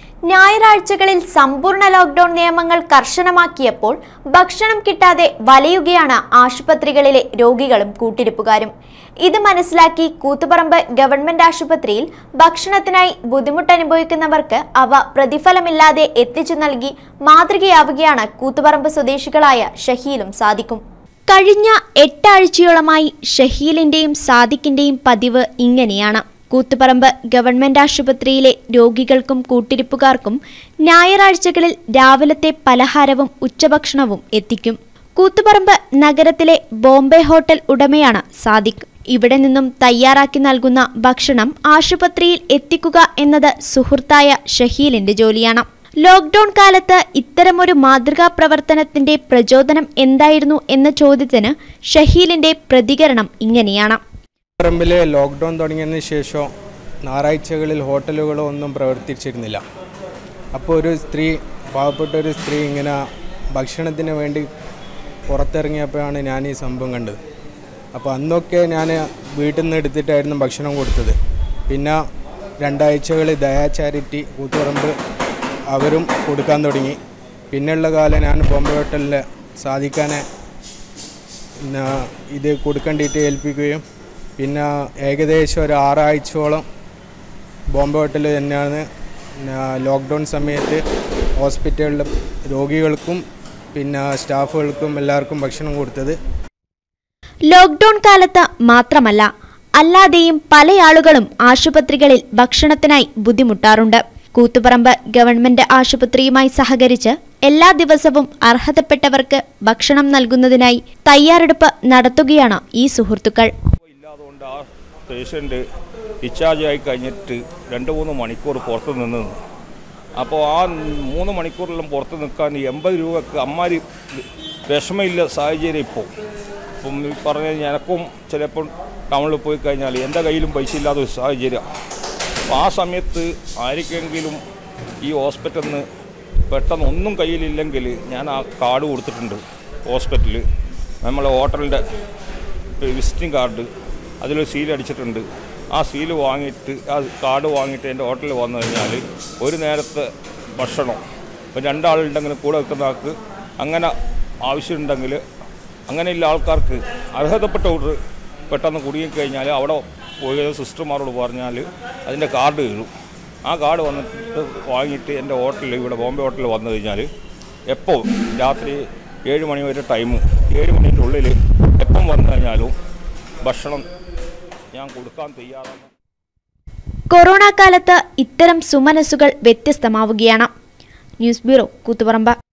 ഞായറാഴ്ചകളിൽ സമ്പൂർണ്ണ ലോക്ക്ഡൌൺ നിയമങ്ങൾ കർശനമാക്കിയപ്പോൾ ഭക്ഷണം കിട്ടാതെ വലയുകയാണ് ആശുപത്രികളിലെ രോഗികളും കൂട്ടിരിപ്പുകാരും ഇത് മനസ്സിലാക്കി കൂത്തുപറമ്പ് ഗവൺമെന്റ് ആശുപത്രിയിൽ ഭക്ഷണത്തിനായി ബുദ്ധിമുട്ടനുഭവിക്കുന്നവർക്ക് അവ പ്രതിഫലമില്ലാതെ എത്തിച്ചു നൽകി മാതൃകയാവുകയാണ് കൂത്തുപറമ്പ് സ്വദേശികളായ ഷഹീലും സാദിക്കും കഴിഞ്ഞ എട്ടാഴ്ചയോളമായി ഷഹീലിന്റെയും സാദിഖിന്റെയും പതിവ് ഇങ്ങനെയാണ് കൂത്തുപറമ്പ് ഗവൺമെന്റ് ആശുപത്രിയിലെ രോഗികൾക്കും കൂട്ടിരിപ്പുകാർക്കും ഞായറാഴ്ചകളിൽ രാവിലത്തെ പലഹാരവും ഉച്ചഭക്ഷണവും എത്തിക്കും കൂത്തുപറമ്പ് നഗരത്തിലെ ബോംബെ ഹോട്ടൽ ഉടമയാണ് സാദിഖ് ഇവിടെ നിന്നും തയ്യാറാക്കി നൽകുന്ന ഭക്ഷണം ആശുപത്രിയിൽ എത്തിക്കുക എന്നത് സുഹൃത്തായ ഷഹീലിന്റെ ജോലിയാണ് ലോക്ക്ഡൌൺ കാലത്ത് ഇത്തരമൊരു മാതൃകാ പ്രവർത്തനത്തിന്റെ പ്രചോദനം എന്തായിരുന്നു എന്ന ചോദ്യത്തിന് ഷഹീലിന്റെ പ്രതികരണം ഇങ്ങനെയാണ് പറമ്പിൽ ലോക്ക്ഡൗൺ തുടങ്ങിയതിന് ശേഷം ഞായറാഴ്ചകളിൽ ഹോട്ടലുകളോ ഒന്നും പ്രവർത്തിച്ചിരുന്നില്ല അപ്പോൾ ഒരു സ്ത്രീ പാവപ്പെട്ട ഒരു സ്ത്രീ ഇങ്ങനെ ഭക്ഷണത്തിന് വേണ്ടി പുറത്തിറങ്ങിയപ്പോഴാണ് ഞാൻ ഈ സംഭവം കണ്ടത് അപ്പോൾ അന്നൊക്കെ ഞാൻ വീട്ടിൽ നിന്ന് എടുത്തിട്ടായിരുന്നു ഭക്ഷണം കൊടുത്തത് പിന്നെ രണ്ടാഴ്ചകളിൽ ദയാ ചാരിറ്റി കൂത്തുപറമ്പ് അവരും കൊടുക്കാൻ തുടങ്ങി പിന്നെയുള്ള കാലം ഞാൻ ബോംബെ ഹോട്ടലിൽ സാധിക്കാനെ പിന്നെ ഇത് കൊടുക്കേണ്ടിയിട്ട് ഏൽപ്പിക്കുകയും പിന്നെ ഏകദേശം ഒരു ആറാഴ്ചയോളം ബോംബെ ഹോട്ടലിൽ തന്നെയാണ് പിന്നെ ലോക്ക്ഡൗൺ സമയത്ത് ഹോസ്പിറ്റലിൽ രോഗികൾക്കും പിന്നെ സ്റ്റാഫുകൾക്കും എല്ലാവർക്കും ഭക്ഷണം കൊടുത്തത് ലോക്ക്ഡൌൺ കാലത്ത് മാത്രമല്ല അല്ലാതെയും പല ആളുകളും ആശുപത്രികളിൽ ഭക്ഷണത്തിനായി ബുദ്ധിമുട്ടാറുണ്ട് കൂത്തുപറമ്പ് ഗവൺമെന്റ് ആശുപത്രിയുമായി സഹകരിച്ച് എല്ലാ ദിവസവും അർഹതപ്പെട്ടവർക്ക് ഭക്ഷണം നൽകുന്നതിനായി തയ്യാറെടുപ്പ് നടത്തുകയാണ് ഈ സുഹൃത്തുക്കൾ ഇല്ലാതുകൊണ്ട് ആ പേഷ്യൻ്റ് ഡിസ്ചാർജ് ആയി കഴിഞ്ഞിട്ട് രണ്ട് മൂന്ന് മണിക്കൂർ പുറത്ത് നിന്ന് അപ്പോൾ ആ മൂന്ന് മണിക്കൂറിലും പുറത്ത് നിൽക്കാൻ എൺപത് രൂപക്ക് അമ്മാരി വിഷമമില്ല സാഹചര്യം ഇപ്പോൾ ഇപ്പം ഈ പറഞ്ഞ എനക്കും ചിലപ്പോൾ ടൗണിൽ പോയി കഴിഞ്ഞാൽ എൻ്റെ കയ്യിലും പൈസ ഇല്ലാത്ത ഒരു സാഹചര്യം അപ്പോൾ ആ സമയത്ത് ആർക്കെങ്കിലും ഈ ഹോസ്പിറ്റലിൽ നിന്ന് പെട്ടെന്ന് ഒന്നും കയ്യിലില്ലെങ്കിൽ ഞാൻ ആ കാർഡ് കൊടുത്തിട്ടുണ്ട് ഹോസ്പിറ്റലിൽ നമ്മളെ ഹോട്ടലിൻ്റെ വിസിറ്റിംഗ് കാർഡ് അതിലൊരു സീൽ അടിച്ചിട്ടുണ്ട് ആ സീല് വാങ്ങിയിട്ട് ആ കാർഡ് വാങ്ങിയിട്ട് എൻ്റെ ഹോട്ടലിൽ വന്നു കഴിഞ്ഞാൽ ഒരു നേരത്തെ ഭക്ഷണം ഇപ്പോൾ രണ്ടാളുണ്ടെങ്കിൽ കൂടെ വെക്കുന്ന ആൾക്ക് അങ്ങനെ ആവശ്യമുണ്ടെങ്കിൽ അങ്ങനെയുള്ള ആൾക്കാർക്ക് അർഹതപ്പെട്ടവർ പെട്ടെന്ന് കുടുങ്ങിക്കഴിഞ്ഞാൽ അവിടെ പോയ സിസ്റ്റർമാരോട് പറഞ്ഞാൽ അതിൻ്റെ കാർഡ് കീഴും ആ കാർഡ് വന്നിട്ട് വാങ്ങിയിട്ട് എൻ്റെ ഹോട്ടലിൽ ഇവിടെ ബോംബെ ഹോട്ടലിൽ വന്നു കഴിഞ്ഞാൽ എപ്പോൾ രാത്രി ഏഴ് മണി വരെ ടൈം ഏഴ് മണിൻ്റെ ഉള്ളിൽ എപ്പം വന്നു കഴിഞ്ഞാലും ഭക്ഷണം ഞാൻ കൊടുക്കാൻ തയ്യാറാണ് കൊറോണ കാലത്ത് ഇത്തരം സുമനസ്സുകൾ വ്യത്യസ്തമാവുകയാണ് ന്യൂസ് ബ്യൂറോ കൂത്തുപറമ്പ്